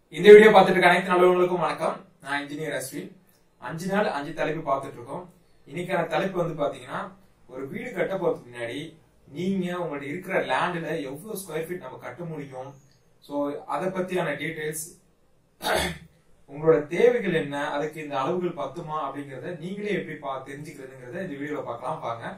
இந்த வீடியோ பார்த்துட்டு இருக்க அனைத்து நல்லவங்களுக்கும் வணக்கம் நான் இன்ஜினியர் அஸ்வின் அஞ்சு நாள் அஞ்சு தலைப்பு பார்த்துட்டு இருக்கோம் இன்னைக்கான தலைப்பு வந்து பாத்தீங்கன்னா ஒரு வீடு கட்ட போறதுக்கு முன்னாடி நீங்க உங்கள்ட்ட இருக்கிற லேண்ட்ல எவ்வளவு ஸ்கொயர் ஃபீட் நம்ம கட்ட முடியும் சோ அதை பத்தியான டீடைல்ஸ் உங்களோட தேவைகள் என்ன அதுக்கு இந்த அளவுகள் பத்துமா அப்படிங்கறத நீங்களே எப்படி பா தெரிஞ்சுக்கிறதுங்கிறத இந்த வீடியோல பார்க்கலாம் பாங்க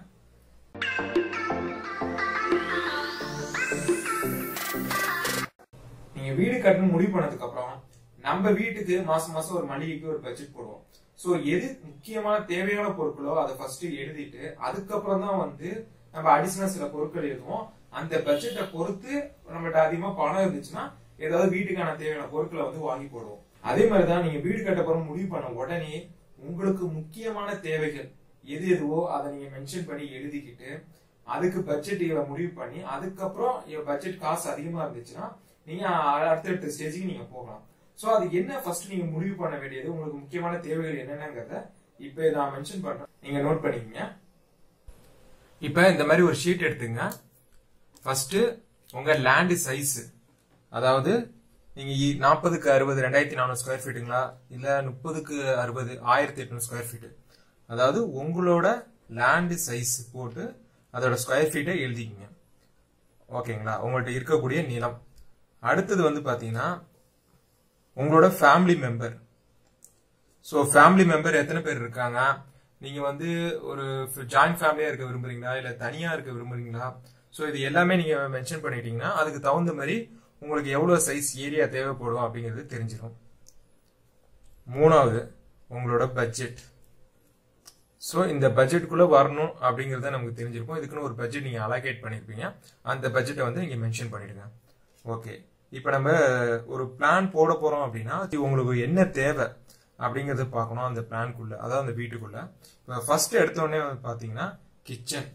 நீங்க வீடு கட்டணும் முடிவு பண்ணதுக்கு அப்புறம் நம்ம வீட்டுக்கு மாசம் மாசம் ஒரு மளிகைக்கு ஒரு பட்ஜெட் போடுவோம் சோ எது முக்கியமான தேவையான பொருட்களோ அதை ஃபர்ஸ்ட் எழுதிட்டு அதுக்கப்புறம் தான் வந்து நம்ம அடிஷனல் சில பொருட்கள் எழுதுவோம் அந்த பட்ஜெட்டை பொறுத்து நம்மகிட்ட அதிகமா பணம் இருந்துச்சுன்னா ஏதாவது வீட்டுக்கான தேவையான பொருட்களை வந்து வாங்கி போடுவோம் அதே மாதிரிதான் நீங்க வீடு கட்ட போற முடிவு பண்ண உடனே உங்களுக்கு முக்கியமான தேவைகள் எது எதுவோ அதை நீங்க மென்ஷன் பண்ணி எழுதிக்கிட்டு அதுக்கு பட்ஜெட் இவ்வளவு முடிவு பண்ணி அதுக்கப்புறம் பட்ஜெட் காசு அதிகமா இருந்துச்சுன்னா நீங்க அடுத்தடுத்த ஸ்டேஜுக்கு நீங்க போகலாம் சோ அது என்ன ஃபர்ஸ்ட் நீங்க முடிவு பண்ண வேண்டியது உங்களுக்கு முக்கியமான தேவைகள் என்னென்னங்கிறத இப்ப நான் மென்ஷன் பண்றேன் நீங்க நோட் பண்ணிக்கங்க இப்ப இந்த மாதிரி ஒரு ஷீட் எடுத்துங்க ஃபர்ஸ்ட் உங்க லேண்ட் சைஸ் அதாவது நீங்க நாற்பதுக்கு அறுபது ரெண்டாயிரத்தி நானூறு ஸ்கொயர் ஃபீட்டுங்களா இல்ல முப்பதுக்கு அறுபது ஆயிரத்தி எட்நூறு ஸ்கொயர் ஃபீட் அதாவது உங்களோட லேண்ட் சைஸ் போட்டு அதோட ஸ்கொயர் ஃபீட்டை எழுதிக்கிங்க ஓகேங்களா உங்கள்ட்ட இருக்கக்கூடிய நிலம் அடுத்தது வந்து பாத்தீங்கன்னா உங்களோட family member so family member எத்தனை பேர் இருக்காங்க நீங்க வந்து ஒரு ஜாயிண்ட் ஃபேமிலியா இருக்க விரும்புறீங்களா இல்ல தனியா இருக்க விரும்புறீங்களா ஸோ இது எல்லாமே நீங்க மென்ஷன் பண்ணிட்டீங்கன்னா அதுக்கு தகுந்த மாதிரி உங்களுக்கு எவ்வளவு சைஸ் ஏரியா தேவைப்படும் அப்படிங்கிறது தெரிஞ்சிடும் மூணாவது உங்களோட பட்ஜெட் ஸோ இந்த பட்ஜெட்டுக்குள்ள வரணும் அப்படிங்கறத நமக்கு தெரிஞ்சிருக்கும் இதுக்குன்னு ஒரு பட்ஜெட் நீங்க அலோகேட் பண்ணிருப்பீங்க அந்த பட்ஜெட்டை வந்து நீங்க மென்ஷன் பண்ணிடுங்க ஓகே இப்போ நம்ம ஒரு பிளான் போட போறோம் அப்படின்னா உங்களுக்கு என்ன தேவை அப்படிங்கறத பார்க்கணும் அந்த பிளான்குள்ள அதாவது அந்த வீட்டுக்குள்ள இப்போ ஃபர்ஸ்ட் எடுத்தோடனே பாத்தீங்கன்னா கிச்சன்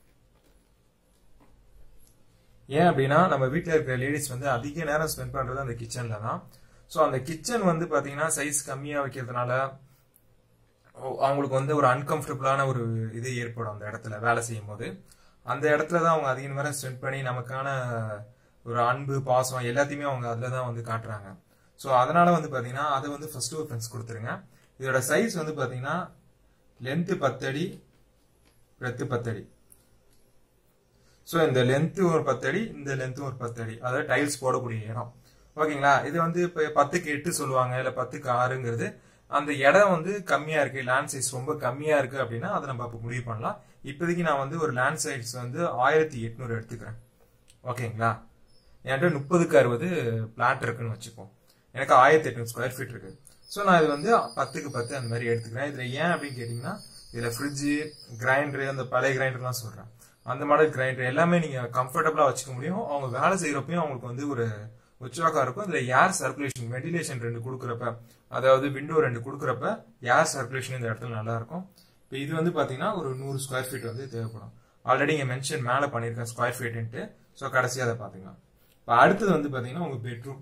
ஏன் அப்படின்னா நம்ம வீட்டில் இருக்கிற லேடிஸ் வந்து அதிக நேரம் ஸ்பெண்ட் பண்றது அந்த கிச்சன்ல தான் ஸோ அந்த கிச்சன் வந்து பாத்தீங்கன்னா சைஸ் கம்மியா வைக்கிறதுனால அவங்களுக்கு வந்து ஒரு அன்கம்ஃபர்டபுளான ஒரு இது ஏற்படும் அந்த இடத்துல வேலை செய்யும் போது அந்த இடத்துல தான் அவங்க அதிக நேரம் ஸ்பெண்ட் பண்ணி நமக்கான ஒரு அன்பு பாசம் எல்லாத்தையுமே அவங்க அதில் தான் வந்து காட்டுறாங்க ஸோ அதனால வந்து பார்த்தீங்கன்னா அதை வந்து ஃபர்ஸ்ட் ஒரு ஃப்ரெண்ட்ஸ் கொடுத்துருங்க இதோட சைஸ் வந்து பார்த்தீங்கன்னா லென்த்து பத்தடி பிரெத்து பத்தடி ஸோ இந்த லென்த்து ஒரு பத்தடி இந்த லென்த்தும் ஒரு பத்தடி அதாவது டைல்ஸ் போடக்கூடிய இடம் ஓகேங்களா இது வந்து இப்போ பத்துக்கு எட்டு சொல்லுவாங்க இல்லை பத்துக்கு ஆறுங்கிறது அந்த இடம் வந்து கம்மியா இருக்கு லேண்ட் சைஸ் ரொம்ப கம்மியா இருக்கு அப்படின்னா அதை நம்ம அப்போ முடிவு பண்ணலாம் இப்போதைக்கு நான் வந்து ஒரு லேண்ட் சைஸ் வந்து ஆயிரத்தி எட்நூறு எடுத்துக்கிறேன் ஓகேங்களா என்கிட்ட முப்பதுக்கு அறுபது பிளாட் இருக்குன்னு வச்சுப்போம் எனக்கு ஆயிரத்தி எட்நூறு ஸ்கொயர் ஃபீட் இருக்கு ஸோ நான் இது வந்து பத்துக்கு பத்து அந்த மாதிரி எடுத்துக்கிறேன் இதுல ஏன் அப்படின்னு கேட்டீங்கன்னா இதுல ஃப்ரிட்ஜு கிரைண்டரு அந்த பழைய கிரைண்டர்லாம் சொல்றேன் அந்த மாடல் கிரைண்டர் எல்லாமே நீங்க கம்ஃபர்டபுளா வச்சுக்க முடியும் அவங்க வேலை செய்யறப்பையும் அவங்களுக்கு வந்து ஒரு உற்சாகம் இருக்கும் இதுல ஏர் சர்க்குலேஷன் வெண்டிலேஷன் ரெண்டு கொடுக்குறப்ப அதாவது விண்டோ ரெண்டு கொடுக்குறப்ப ஏர் சர்க்குலேஷன் இந்த இடத்துல நல்லா இருக்கும் இப்போ இது வந்து பாத்தீங்கன்னா ஒரு நூறு ஸ்கொயர் ஃபீட் வந்து தேவைப்படும் ஆல்ரெடி இங்க மென்ஷன் மேல பண்ணிருக்கேன் ஸ்கொயர் ஃபீட்ன்ட்டு ஸோ கடைசியாக அதை பாத்துக்கலாம் இப்போ அடுத்தது வந்து பாத்தீங்கன்னா உங்க பெட்ரூம்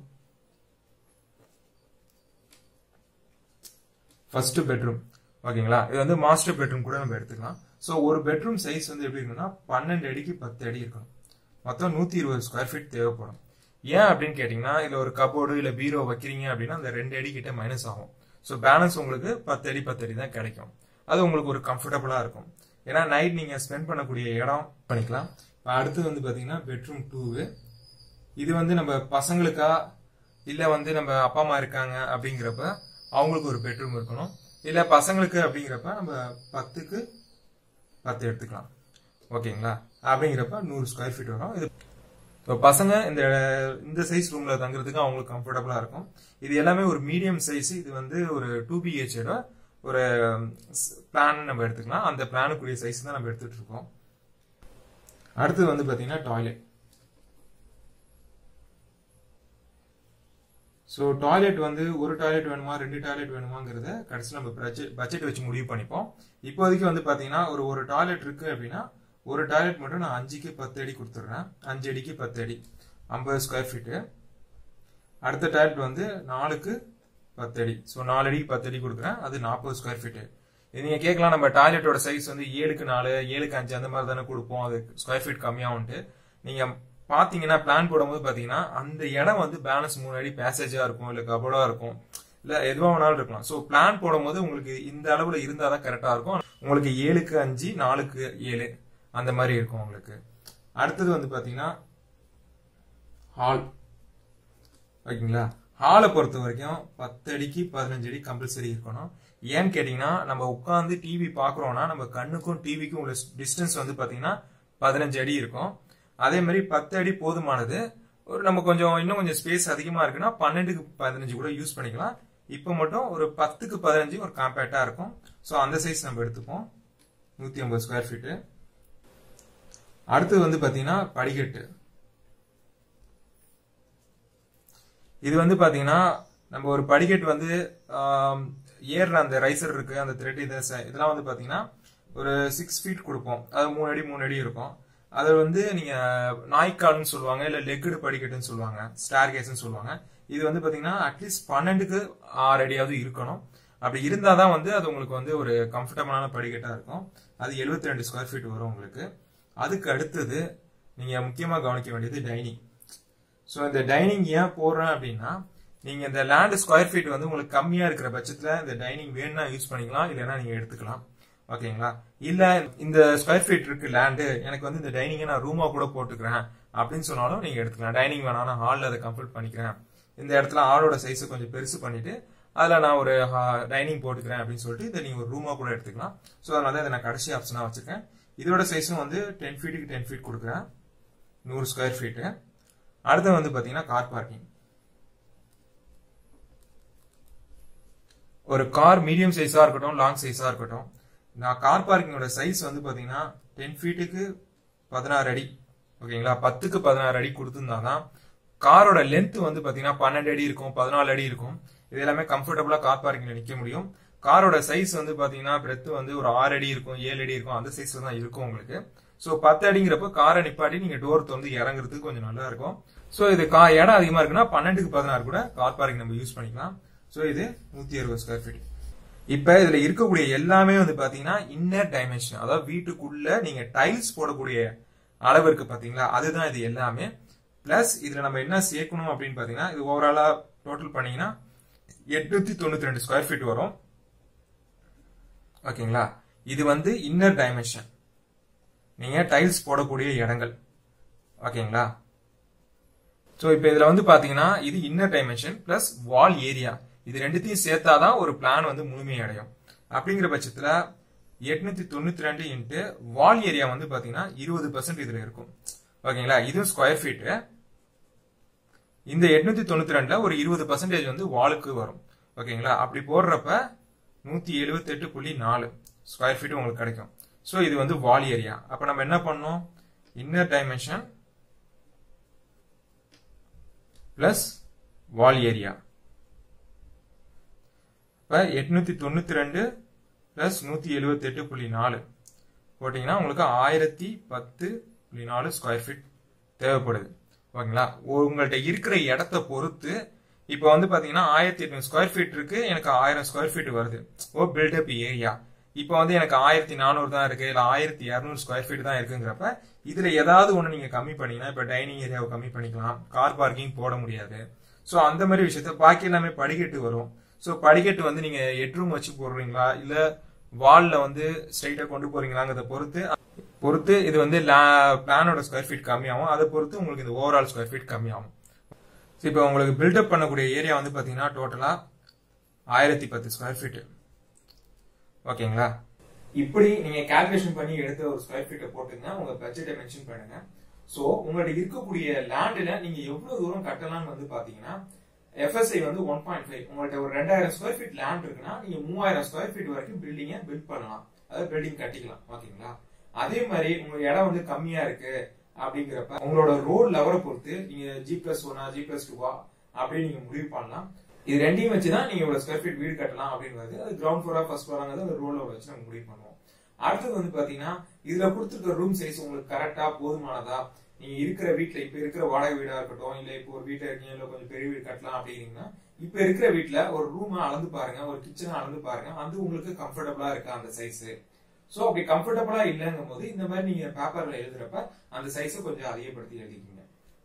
ஃபர்ஸ்ட் பெட்ரூம் ஓகேங்களா இது வந்து மாஸ்டர் பெட்ரூம் கூட நம்ம எடுத்துக்கலாம் ஸோ ஒரு பெட்ரூம் சைஸ் வந்து எப்படி இருக்குன்னா பன்னெண்டு அடிக்கு பத்து அடி இருக்கணும் மொத்தம் நூத்தி இருபது ஸ்கொயர் ஃபீட் தேவைப்படும் ஏன் அப்படின்னு கேட்டீங்கன்னா இல்ல ஒரு கபோர்டு இல்ல பீரோ வைக்கிறீங்க அப்படின்னா அந்த ரெண்டு அடி கிட்ட மைனஸ் ஆகும் ஸோ பேலன்ஸ் உங்களுக்கு பத்து அடி பத்து அடி தான் கிடைக்கும் அது உங்களுக்கு ஒரு கம்ஃபர்டபுளா இருக்கும் ஏன்னா நைட் நீங்க ஸ்பெண்ட் பண்ணக்கூடிய இடம் பண்ணிக்கலாம் இப்போ அடுத்து வந்து பாத்தீங்கன்னா பெட்ரூம் டூவு இது வந்து நம்ம பசங்களுக்கா இல்ல வந்து நம்ம அப்பா அம்மா இருக்காங்க அப்படிங்கிறப்ப அவங்களுக்கு ஒரு பெட்ரூம் இருக்கணும் இல்ல பசங்களுக்கு அப்படிங்கிறப்ப நம்ம பத்துக்கு பத்து எடுத்துக்கலாம் ஓகேங்களா அப்படிங்கிறப்ப நூறு ஸ்கொயர் ஃபீட் வரும் இது இப்போ பசங்க இந்த இந்த சைஸ் ரூம்ல தங்குறதுக்கு அவங்களுக்கு கம்ஃபர்டபுளா இருக்கும் இது எல்லாமே ஒரு மீடியம் சைஸ் இது வந்து ஒரு டூ பிஹெச்சோட ஒரு பிளான் நம்ம எடுத்துக்கலாம் அந்த பிளானுக்குரிய சைஸ் தான் நம்ம எடுத்துட்டு இருக்கோம் அடுத்தது வந்து பாத்தீங்கன்னா டாய்லெட் ஸோ டாய்லெட் வந்து ஒரு டாய்லெட் வேணுமா ரெண்டு டாய்லெட் வேணுமாங்கிறத கடைசியில் நம்ம பட்ஜெட் பட்ஜெட் வச்சு முடிவு பண்ணிப்போம் இப்போதைக்கு வந்து பார்த்தீங்கன்னா ஒரு ஒரு டாய்லெட் இருக்கு அப்படின்னா ஒரு டாய்லெட் மட்டும் நான் அஞ்சுக்கு பத்து அடி கொடுத்துட்றேன் அஞ்சு அடிக்கு பத்து அடி ஐம்பது ஸ்கொயர் ஃபீட்டு அடுத்த டாய்லெட் வந்து நாலுக்கு பத்து அடி ஸோ நாலு அடிக்கு பத்து அடி கொடுக்குறேன் அது நாற்பது ஸ்கொயர் ஃபீட்டு இது நீங்க கேட்கலாம் நம்ம டாய்லெட்டோட சைஸ் வந்து ஏழுக்கு நாலு ஏழுக்கு அஞ்சு அந்த மாதிரி தானே கொடுப்போம் அது ஸ்கொயர் ஃபீட் கம்மியாகும்ட்டு நீங்க பாத்தீங்கன்னா பிளான் போடும்போது பாத்தீங்கன்னா அந்த இடம் வந்து பேலன்ஸ் மூணு அடி பேசேஜா இருக்கும் இல்ல கபோர்டா இருக்கும் இல்ல எதுவா வேணாலும் இருக்கலாம் சோ பிளான் போடும்போது உங்களுக்கு இந்த அளவுல இருந்தாதான் கரெக்டா இருக்கும் உங்களுக்கு ஏழுக்கு அஞ்சு நாலுக்கு ஏழு அந்த மாதிரி இருக்கும் உங்களுக்கு அடுத்தது வந்து பாத்தீங்கன்னா ஹால் ஓகேங்களா ஹாலை பொறுத்த வரைக்கும் பத்து அடிக்கு பதினஞ்சு அடி கம்பல்சரி இருக்கணும் ஏன்னு கேட்டீங்கன்னா நம்ம உட்காந்து டிவி பாக்குறோம்னா நம்ம கண்ணுக்கும் டிவிக்கும் உள்ள டிஸ்டன்ஸ் வந்து பாத்தீங்கன்னா பதினஞ்சு அடி இருக்கும் அதே மாதிரி பத்து அடி போதுமானது ஒரு நம்ம கொஞ்சம் இன்னும் கொஞ்சம் ஸ்பேஸ் அதிகமா இருக்குன்னா பன்னெண்டுக்கு பதினஞ்சு கூட யூஸ் பண்ணிக்கலாம் இப்போ மட்டும் ஒரு பத்துக்கு பதினஞ்சு ஒரு காம்பேக்டா இருக்கும் ஸோ அந்த சைஸ் நம்ம எடுத்துப்போம் நூத்தி ஐம்பது ஸ்கொயர் ஃபீட்டு அடுத்தது வந்து பாத்தீங்கன்னா படிக்கட்டு இது வந்து பாத்தீங்கன்னா நம்ம ஒரு படிக்கட்டு வந்து ஆம், ஏறுற அந்த ரைசர் இருக்கு அந்த த்ரெட் இது ச- இதெல்லாம் வந்து பாத்தீங்கன்னா ஒரு சிக்ஸ் ஃபீட் கொடுப்போம் அது மூணு அடி மூணு அடி இருக்கும் அது வந்து நீங்க நாய்க்கால்னு சொல்லுவாங்க இல்ல லெக்குடு படிக்கட்டுன்னு சொல்லுவாங்க ஸ்டார் கேஸ்ன்னு சொல்லுவாங்க இது வந்து பாத்தீங்கன்னா அட்லீஸ்ட் பன்னெண்டுக்கு ஆறு அடியாவது இருக்கணும் அப்படி இருந்தாதான் வந்து அது உங்களுக்கு வந்து ஒரு கம்ஃபர்டபுளான படிக்கட்டா இருக்கும் அது 72 ரெண்டு ஸ்கொயர் ஃபீட் வரும் உங்களுக்கு அதுக்கு அடுத்தது நீங்க முக்கியமா கவனிக்க வேண்டியது டைனிங் ஸோ இந்த டைனிங் ஏன் போடுறேன் அப்படின்னா நீங்க இந்த லேண்ட் ஸ்கொயர் ஃபீட் வந்து உங்களுக்கு கம்மியா இருக்கிற பட்சத்துல இந்த டைனிங் வேணும்னா யூஸ் பண்ணிக்கலாம் இல்லைன்னா நீங்க எடுத்துக்கலாம் ஓகேங்களா இல்ல இந்த ஸ்கொயர் ஃபீட் இருக்கு லேண்டு எனக்கு வந்து இந்த டைனிங்கை நான் ரூமா கூட போட்டுக்கிறேன் அப்படின்னு சொன்னாலும் நீங்க எடுத்துக்கலாம் டைனிங் வேணா நான் ஹாலில் அதை கம்ப்ளீட் பண்ணிக்கிறேன் இந்த இடத்துல ஆளோட சைஸை கொஞ்சம் பெருசு பண்ணிட்டு அதுல நான் ஒரு டைனிங் போட்டுக்கிறேன் அப்படின்னு சொல்லிட்டு இதை நீங்க ஒரு ரூமா கூட எடுத்துக்கலாம் ஸோ அதனால தான் இதை நான் கடைசி ஆப்ஷனா வச்சிருக்கேன் இதோட சைஸும் வந்து டென் ஃபீட்டுக்கு டென் ஃபீட் கொடுக்குறேன் நூறு ஸ்கொயர் ஃபீட்டு அடுத்து வந்து பாத்தீங்கன்னா கார் பார்க்கிங் ஒரு கார் மீடியம் சைஸா இருக்கட்டும் லாங் சைஸா இருக்கட்டும் நான் கார் பார்க்கிங்கோட சைஸ் வந்து பாத்தீங்கன்னா டென் ஃபீட்டுக்கு பதினாறு அடி ஓகேங்களா பத்துக்கு பதினாறு அடி கொடுத்துருந்தாதான் காரோட லென்த் வந்து பாத்தீங்கன்னா பன்னெண்டு அடி இருக்கும் பதினாலு அடி இருக்கும் இது எல்லாமே கம்ஃபர்டபுளா கார் பார்க்கிங்ல நிக்க முடியும் காரோட சைஸ் வந்து பாத்தீங்கன்னா பிரெத் வந்து ஒரு ஆறு அடி இருக்கும் ஏழு அடி இருக்கும் அந்த சைஸ்ல தான் இருக்கும் உங்களுக்கு சோ பத்து அடிங்கிறப்ப காரை நிப்பாட்டி நீங்க டோர் திறந்து இறங்குறதுக்கு கொஞ்சம் நல்லா இருக்கும் சோ இது கா இடம் அதிகமா இருக்குன்னா பன்னெண்டுக்கு பதினாறு கூட கார் பார்க்கிங் நம்ம யூஸ் பண்ணிக்கலாம் சோ இது நூத்தி அறுபது ஸ்கொயர் ஃபீட் இப்ப இதுல இருக்கக்கூடிய எல்லாமே வந்து பாத்தீங்கன்னா இன்னர் டைமென்ஷன் அதாவது வீட்டுக்குள்ள நீங்க டைல்ஸ் போடக்கூடிய அளவு இருக்கு பாத்தீங்களா அதுதான் இது எல்லாமே பிளஸ் இதுல நம்ம என்ன சேர்க்கணும் அப்படின்னு பாத்தீங்கன்னா இது ஓவராலா டோட்டல் பண்ணீங்கன்னா எட்நூத்தி தொண்ணூத்தி ரெண்டு ஸ்கொயர் ஃபீட் வரும் ஓகேங்களா இது வந்து இன்னர் டைமென்ஷன் நீங்க டைல்ஸ் போடக்கூடிய இடங்கள் ஓகேங்களா சோ இப்போ இதுல வந்து பாத்தீங்கன்னா இது inner dimension plus wall area இது ரெண்டுத்தையும் சேர்த்தாதான் ஒரு பிளான் வந்து முழுமையடையும் அப்படிங்கிற பட்சத்துல எட்நூத்தி தொண்ணூத்தி ரெண்டு இன்ட்டு வால் ஏரியா வந்து பாத்தீங்கன்னா இருபது பர்சன்ட் இதுல இருக்கும் ஓகேங்களா இதுவும் ஸ்கொயர் ஃபீட் இந்த எட்நூத்தி தொண்ணூத்தி ரெண்டுல ஒரு இருபது பர்சன்டேஜ் வந்து வாலுக்கு வரும் ஓகேங்களா அப்படி போடுறப்ப நூத்தி எழுபத்தி எட்டு புள்ளி நாலு ஸ்கொயர் ஃபீட் உங்களுக்கு கிடைக்கும் ஸோ இது வந்து வால் ஏரியா அப்ப நம்ம என்ன பண்ணோம் inner dimension plus wall area இப்ப எட்நூத்தி தொண்ணூத்தி ரெண்டு பிளஸ் நூத்தி எழுபத்தி எட்டு புள்ளி நாலு போட்டீங்கன்னா உங்களுக்கு ஆயிரத்தி பத்து புள்ளி நாலு ஸ்கொயர் ஃபீட் தேவைப்படுது ஓகேங்களா உங்கள்ட்ட இருக்கிற இடத்த பொறுத்து இப்போ வந்து பாத்தீங்கன்னா ஆயிரத்தி எட்நூறு ஸ்கொயர் ஃபீட் இருக்கு எனக்கு ஆயிரம் ஸ்கொயர் ஃபீட் வருது ஓ பில்டப் ஏரியா இப்போ வந்து எனக்கு ஆயிரத்தி நானூறு தான் இருக்கு இல்ல ஆயிரத்தி இரநூறு ஸ்கொயர் ஃபீட் தான் இருக்குங்கிறப்ப இதுல ஏதாவது ஒண்ணு நீங்க கம்மி பண்ணீங்கன்னா இப்ப டைனிங் ஏரியாவை கம்மி பண்ணிக்கலாம் கார் பார்க்கிங் போட முடியாது சோ அந்த மாதிரி விஷயத்த பாக்கி எல்லாமே படிக்கட்டு வரும் சோ படிக்கட்டு வந்து நீங்க எட் ரூம் வச்சு போடுறீங்களா இல்ல வால்ல வந்து ஸ்ட்ரைட்டா கொண்டு போறீங்களாங்கிறத பொறுத்து பொறுத்து இது வந்து பிளானோட ஸ்கொயர் ஃபீட் கம்மியாகும் அதை பொறுத்து உங்களுக்கு இந்த ஓவரால் ஸ்கொயர் ஃபீட் கம்மியாகும் So, இப்போ உங்களுக்கு பில்டப் பண்ணக்கூடிய ஏரியா வந்து பாத்தீங்கன்னா டோட்டலா ஆயிரத்தி பத்து ஸ்கொயர் ஃபீட் ஓகேங்களா இப்படி நீங்க கால்குலேஷன் பண்ணி எடுத்த ஒரு ஸ்கொயர் ஃபீட்டை போட்டுங்க உங்க பட்ஜெட்டை மென்ஷன் பண்ணுங்க சோ உங்கள்ட்ட இருக்கக்கூடிய லேண்ட்ல நீங்க எவ்வளவு தூரம் கட்டலாம்னு வந்து பாத்தீங்கன்னா எஃப்எஸ்ஐ வந்து ஒன் பாயிண்ட் ஃபைவ் உங்கள்ட்ட ஒரு ரெண்டாயிரம் ஸ்கொயர் ஃபீட் லேண்ட் இருக்குன்னா நீங்க மூவாயிரம் ஸ்கொயர் ஃபீட் வரைக்கும் பில்டிங்கை பில்ட் பண்ணலாம் அதாவது பில்டிங் கட்டிக்கலாம் ஓகேங்களா அதே மாதிரி உங்க இடம் வந்து கம்மியா இருக்கு அப்படிங்கிறப்ப உங்களோட ரோட் லெவலை பொறுத்து நீங்க ஜி பிளஸ் ஒன்னா ஜி பிளஸ் டூவா அப்படின்னு நீங்க முடிவு பண்ணலாம் இது ரெண்டையும் வச்சுதான் நீங்க இவ்வளவு ஸ்கொயர் ஃபீட் வீடு கட்டலாம் அப்படிங்கிறது அது கிரவுண்ட் ஃப்ளோரா ஃபர்ஸ்ட் ஃப்ளோராங்கிறது அந்த ரோட் லெவல் வச்சு நம்ம முடிவு பண்ணுவோம் அடுத்தது வந்து பாத்தீங்கன்னா இதுல கொடுத்துருக்க ரூம் சைஸ் உங்களுக்கு கரெக்டா போதுமானதா நீங்க இருக்கிற வீட்ல இப்ப இருக்கிற வாடகை வீடா இருக்கட்டும் இல்ல இப்போ ஒரு வீட்டுல இருக்கீங்க இல்ல கொஞ்சம் பெரிய வீடு கட்டலாம் அப்படின்னீங்கன்னா இப்ப இருக்கிற வீட்ல ஒரு ரூம் அளந்து பாருங்க ஒரு கிச்சனை அளந்து பாருங்க அது உங்களுக்கு கம்ஃபர்டபுளா இருக்கா அந்த சைஸ் சோ அப்படி கம்ஃபர்டபுளா இல்லைங்கும் போது இந்த மாதிரி நீங்க பேப்பர்ல எழுதுறப்ப அந்த சைஸை கொஞ்சம் அதிகப்படுத்தி எழுதிக்கீங்க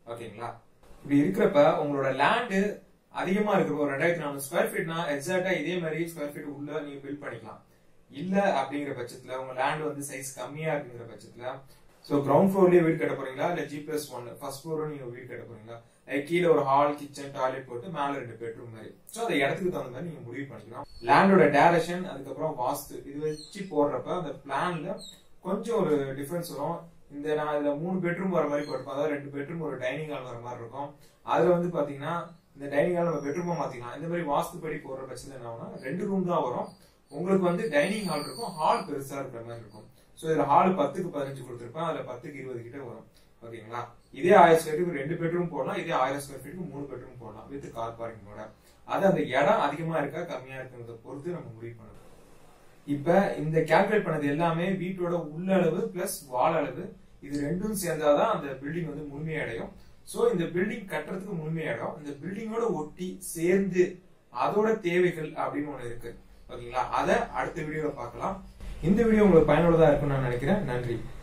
ஓகேங்களா இப்படி இருக்கிறப்ப உங்களோட லேண்டு அதிகமா இருக்கிற ஒரு ரெண்டாயிரத்தி நானூறு ஸ்கொயர் ஃபீட்னா எக்ஸாக்டா இதே மாதிரி ஸ்கொயர் ஃபீட் உள்ள நீங்க பில்ட் பண்ணிக்கலாம் இல்ல அப்படிங்கிற பட்சத்துல உங்க லேண்ட் வந்து சைஸ் கம்மியா இருக்குங்கிற பட்சத்துல சோ கிரவுண்ட் ஃப்ளோர்லயே வீடு கட்ட போறீங்களா இல்ல ஜி பிளஸ் ஒன் ஃபர்ஸ்ட் ஃப்ளோரும் நீங்க வீடு கட்ட போறீங்களா லைக் கீழே ஒரு ஹால் கிச்சன் டாய்லெட் போட்டு மேல ரெண்டு பெட்ரூம் மாதிரி சோ அந்த இடத்துக்கு தகுந்த மாதிரி நீங்க முடிவு பண்ணிக்கலாம் லேண்டோட டைரக்ஷன் அதுக்கப்புறம் வாஸ்து இது வச்சு போடுறப்ப அந்த பிளான்ல கொஞ்சம் ஒரு டிஃபரன்ஸ் வரும் இந்த நான் இதுல மூணு பெட்ரூம் வர மாதிரி போட்டிருப்போம் அதாவது ரெண்டு பெட்ரூம் ஒரு டைனிங் ஹால் வர மாதிரி இருக்கும் அதுல வந்து பாத்தீங்கன்னா இந்த டைனிங் ஹால் நம்ம பெட்ரூமா மாத்திக்கலாம் இந்த மாதிரி வாஸ்துப்படி போடுற பட்சத்துல என்ன ஆகும்னா ரெண்டு ரூம் தான் வரும் உங்களுக்கு வந்து டைனிங் ஹால் இருக்கும் ஹால் பெருசா இருக்கிற மாதிரி இருக்கும் சோ இதுல ஹால் பத்துக்கு பதினஞ்சு கொடுத்துருப்பேன் அதுல பத்துக்கு இருபது கிட்ட வரும் ஓகேங்களா இதே ஆயிரம் ஸ்கொயர் ஃபீட் ரெண்டு பெட்ரூம் போடலாம் இதே ஆயிரம் ஸ்கொயர் ஃபீட்டுக்கு மூணு பெட்ரூம் போடலாம் வித் கார் பார்க்கிங்கோட அது அந்த இடம் அதிகமா இருக்கா கம்மியா இருக்குன்றத பொறுத்து நம்ம முடிவு பண்ணணும் இப்ப இந்த கால்குலேட் பண்ணது எல்லாமே வீட்டோட உள்ளளவு பிளஸ் வால் அளவு இது ரெண்டும் சேர்ந்தாதான் அந்த பில்டிங் வந்து முழுமையடையும் சோ இந்த பில்டிங் கட்டுறதுக்கு முழுமையாயிடும் இந்த பில்டிங்கோட ஒட்டி சேர்ந்து அதோட தேவைகள் அப்படின்னு ஒண்ணு இருக்கு ஓகேங்களா அதை அடுத்த வீடியோல பார்க்கலாம் இந்த வீடியோ உங்களுக்கு பயனுள்ளதா இருக்கும்னு நான் நினைக்கிறேன் நன்றி